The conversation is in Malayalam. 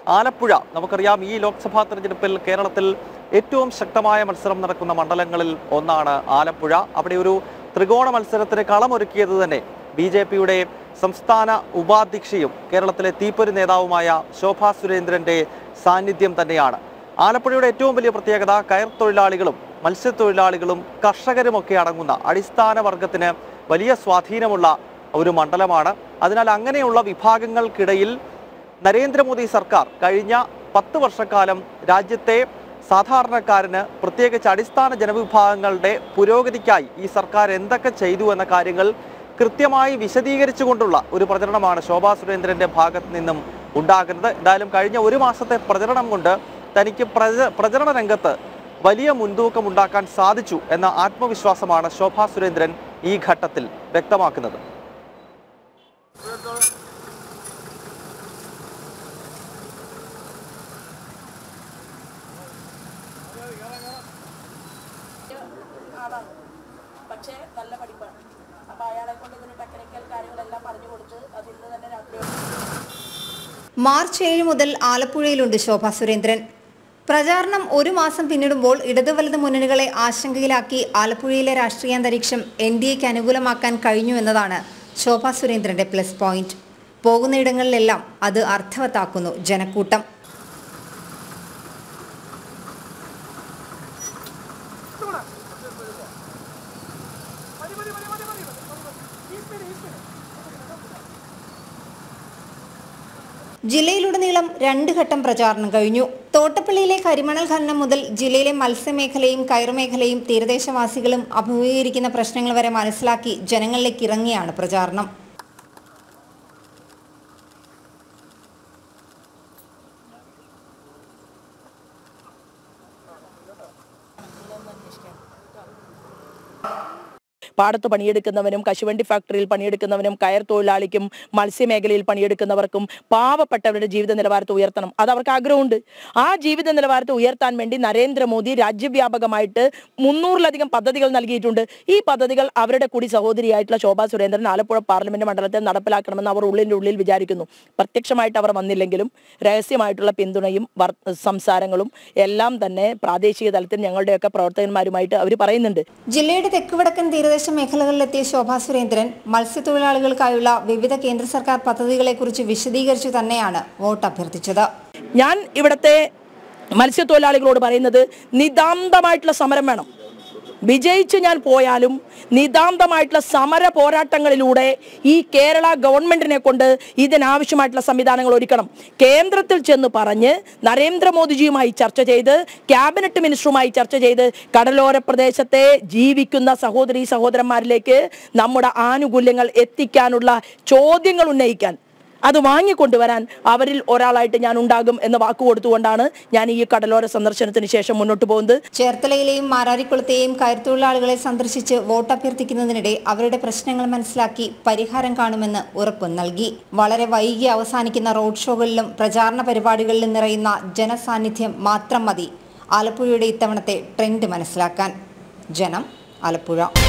ആലപ്പുഴ നമുക്കറിയാം ഈ ലോക്സഭാ തെരഞ്ഞെടുപ്പിൽ കേരളത്തിൽ ഏറ്റവും ശക്തമായ മത്സരം നടക്കുന്ന മണ്ഡലങ്ങളിൽ ഒന്നാണ് ആലപ്പുഴ അവിടെ ഒരു ത്രികോണ മത്സരത്തിന് കളമൊരുക്കിയത് തന്നെ ബി ജെ പിയുടെ സംസ്ഥാന ഉപാധ്യക്ഷയും കേരളത്തിലെ തീപ്പൊരി നേതാവുമായ ശോഭാ സുരേന്ദ്രന്റെ സാന്നിധ്യം തന്നെയാണ് ആലപ്പുഴയുടെ ഏറ്റവും വലിയ പ്രത്യേകത കയർ തൊഴിലാളികളും മത്സ്യത്തൊഴിലാളികളും കർഷകരുമൊക്കെ അടങ്ങുന്ന അടിസ്ഥാന വർഗത്തിന് വലിയ സ്വാധീനമുള്ള ഒരു മണ്ഡലമാണ് അതിനാൽ അങ്ങനെയുള്ള വിഭാഗങ്ങൾക്കിടയിൽ നരേന്ദ്രമോദി സർക്കാർ കഴിഞ്ഞ പത്ത് വർഷക്കാലം രാജ്യത്തെ സാധാരണക്കാരന് പ്രത്യേകിച്ച് അടിസ്ഥാന ജനവിഭാഗങ്ങളുടെ പുരോഗതിക്കായി ഈ സർക്കാർ എന്തൊക്കെ ചെയ്തു എന്ന കാര്യങ്ങൾ കൃത്യമായി വിശദീകരിച്ചുകൊണ്ടുള്ള ഒരു പ്രചരണമാണ് ശോഭാ സുരേന്ദ്രന്റെ ഭാഗത്ത് നിന്നും ഉണ്ടാകുന്നത് എന്തായാലും കഴിഞ്ഞ ഒരു മാസത്തെ പ്രചരണം കൊണ്ട് തനിക്ക് പ്രച പ്രചരണ രംഗത്ത് വലിയ മുൻതൂക്കം ഉണ്ടാക്കാൻ സാധിച്ചു എന്ന ആത്മവിശ്വാസമാണ് ശോഭാ സുരേന്ദ്രൻ ഈ ഘട്ടത്തിൽ വ്യക്തമാക്കുന്നത് ആളാണ് പക്ഷേ നല്ല പഠിപ്പാണ് അപ്പോൾ അയാളെ കൊണ്ട് ഇതിന് ടെക്നിക്കൽ കാര്യങ്ങളെല്ലാം പറഞ്ഞു കൊടുത്ത് അത് ഇന്ന് തന്നെ രാത്രി മാർച്ച് ഏഴ് മുതൽ ആലപ്പുഴയിലുണ്ട് ശോഭാ സുരേന്ദ്രൻ പ്രചാരണം ഒരു മാസം പിന്നിടുമ്പോൾ ഇടതു വലത് മുന്നണികളെ ആശങ്കയിലാക്കി ആലപ്പുഴയിലെ രാഷ്ട്രീയ അന്തരീക്ഷം എൻ ഡി എക്ക് അനുകൂലമാക്കാൻ കഴിഞ്ഞു എന്നതാണ് ശോഭാ സുരേന്ദ്രന്റെ പ്ലസ് പോയിന്റ് പോകുന്നയിടങ്ങളിലെല്ലാം അത് അർത്ഥവത്താക്കുന്നു ജനക്കൂട്ടം ജില്ലയിലുടനീളം രണ്ട് ഘട്ടം പ്രചാരണം കഴിഞ്ഞു തോട്ടപ്പള്ളിയിലെ കരിമണൽ ഖനനം മുതൽ ജില്ലയിലെ മത്സ്യമേഖലയും കയറുമേഖലയും തീരദേശവാസികളും അഭിമുഖീകരിക്കുന്ന പ്രശ്നങ്ങൾ വരെ മനസ്സിലാക്കി ജനങ്ങളിലേക്ക് ഇറങ്ങിയാണ് പ്രചാരണം പാടത്ത് പണിയെടുക്കുന്നവനും കശുവണ്ടി ഫാക്ടറിയിൽ പണിയെടുക്കുന്നവനും കയർ തൊഴിലാളിക്കും മത്സ്യമേഖലയിൽ പണിയെടുക്കുന്നവർക്കും പാവപ്പെട്ടവരുടെ ജീവിത നിലവാരത്തെ ഉയർത്തണം അത് അവർക്ക് ആഗ്രഹമുണ്ട് ആ ജീവിത നിലവാരത്തെ ഉയർത്താൻ വേണ്ടി നരേന്ദ്രമോദി രാജ്യവ്യാപകമായിട്ട് മുന്നൂറിലധികം പദ്ധതികൾ നൽകിയിട്ടുണ്ട് ഈ പദ്ധതികൾ അവരുടെ കൂടി സഹോദരിയായിട്ടുള്ള ശോഭാ സുരേന്ദ്രൻ ആലപ്പുഴ പാർലമെന്റ് മണ്ഡലത്തിൽ നടപ്പിലാക്കണമെന്ന് അവർ ഉള്ളിൻ്റെ ഉള്ളിൽ വിചാരിക്കുന്നു പ്രത്യക്ഷമായിട്ട് അവർ വന്നില്ലെങ്കിലും രഹസ്യമായിട്ടുള്ള പിന്തുണയും വർ- സംസാരങ്ങളും എല്ലാം തന്നെ പ്രാദേശിക തലത്തിൽ ഞങ്ങളുടെയൊക്കെ പ്രവർത്തകന്മാരുമായിട്ട് അവർ പറയുന്നുണ്ട് ജില്ലയുടെ തെക്കുവടക്കൻ തീരദേശ മേഖലകളിലെത്തിയ ശോഭാ സുരേന്ദ്രൻ മത്സ്യത്തൊഴിലാളികൾക്കായുള്ള വിവിധ കേന്ദ്ര സർക്കാർ പദ്ധതികളെക്കുറിച്ച് വിശദീകരിച്ചു തന്നെയാണ് വോട്ട് അഭ്യർത്ഥിച്ചത് ഞാൻ ഇവിടുത്തെ മത്സ്യത്തൊഴിലാളികളോട് പറയുന്നത് നിതാന്തമായിട്ടുള്ള സമരം വേണം വിജയിച്ച് ഞാൻ പോയാലും നിതാന്തമായിട്ടുള്ള സമര പോരാട്ടങ്ങളിലൂടെ ഈ കേരള ഗവൺമെന്റിനെ കൊണ്ട് ഇതിനാവശ്യമായിട്ടുള്ള സംവിധാനങ്ങൾ ഒരുക്കണം കേന്ദ്രത്തിൽ ചെന്ന് പറഞ്ഞ് നരേന്ദ്രമോദിജിയുമായി ചർച്ച ചെയ്ത് ക്യാബിനറ്റ് മിനിസ്റ്ററുമായി ചർച്ച ചെയ്ത് കടലോര പ്രദേശത്തെ ജീവിക്കുന്ന സഹോദരി സഹോദരന്മാരിലേക്ക് നമ്മുടെ ആനുകൂല്യങ്ങൾ എത്തിക്കാനുള്ള ചോദ്യങ്ങൾ ഉന്നയിക്കാൻ അത് വാങ്ങിക്കൊണ്ടുവരാൻ അവരിൽ ഒരാളായിട്ട് ഞാൻ ഉണ്ടാകും എന്ന് വാക്ക് കൊടുത്തുകൊണ്ടാണ് ഞാൻ ഈ കടലോര സന്ദർശനത്തിന് ശേഷം മുന്നോട്ട് പോകുന്നത് ചേർത്തലയിലെയും മാരാരിക്കുളത്തെയും കയർത്തൊഴിലാളികളെ സന്ദർശിച്ച് വോട്ട് അഭ്യർത്ഥിക്കുന്നതിനിടെ അവരുടെ പ്രശ്നങ്ങൾ മനസ്സിലാക്കി പരിഹാരം കാണുമെന്ന് ഉറപ്പ് നൽകി വളരെ വൈകി അവസാനിക്കുന്ന റോഡ് ഷോകളിലും പ്രചാരണ പരിപാടികളിലും നിറയുന്ന ജനസാന്നിധ്യം മാത്രം മതി ആലപ്പുഴയുടെ ഇത്തവണത്തെ ട്രെൻഡ് മനസ്സിലാക്കാൻ ജനം ആലപ്പുഴ